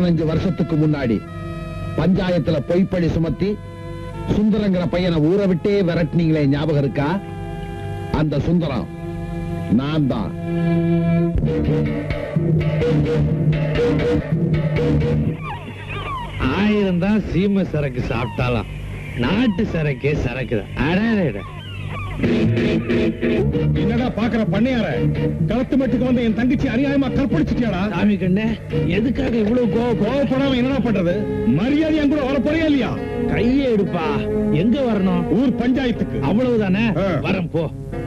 பதினஞ்சு வருஷத்துக்கு முன்னாடி பஞ்சாயத்துல பொய்ப்பழி சுமத்தி சுந்தரங்கிற பையனை ஊரை விட்டே விரட்டினீங்களே ஞாபகம் இருக்கா அந்த சுந்தரம் நான் தான் ஆயிரம் தான் சீம சரக்கு சாப்பிட்டாலாம் நாட்டு சரக்கே சரக்கு தான் அடடட. என்னடா பாக்குற பண்ணையார களத்து மட்டுக்கு வந்து என் தங்கச்சி அநியாயமா கற்பழிச்சிட்டியாடா சாமி கண்ணே எதுக்காக இவ்வளவு கோவம் கோவப்படாம என்னடா பண்றது மரியாதை என் கூட வர போறியா இல்லையா கையே எடுப்பா எங்க வரணும் ஊர் பஞ்சாயத்துக்கு அவ்வளவுதானே ஆ. வரேன் போ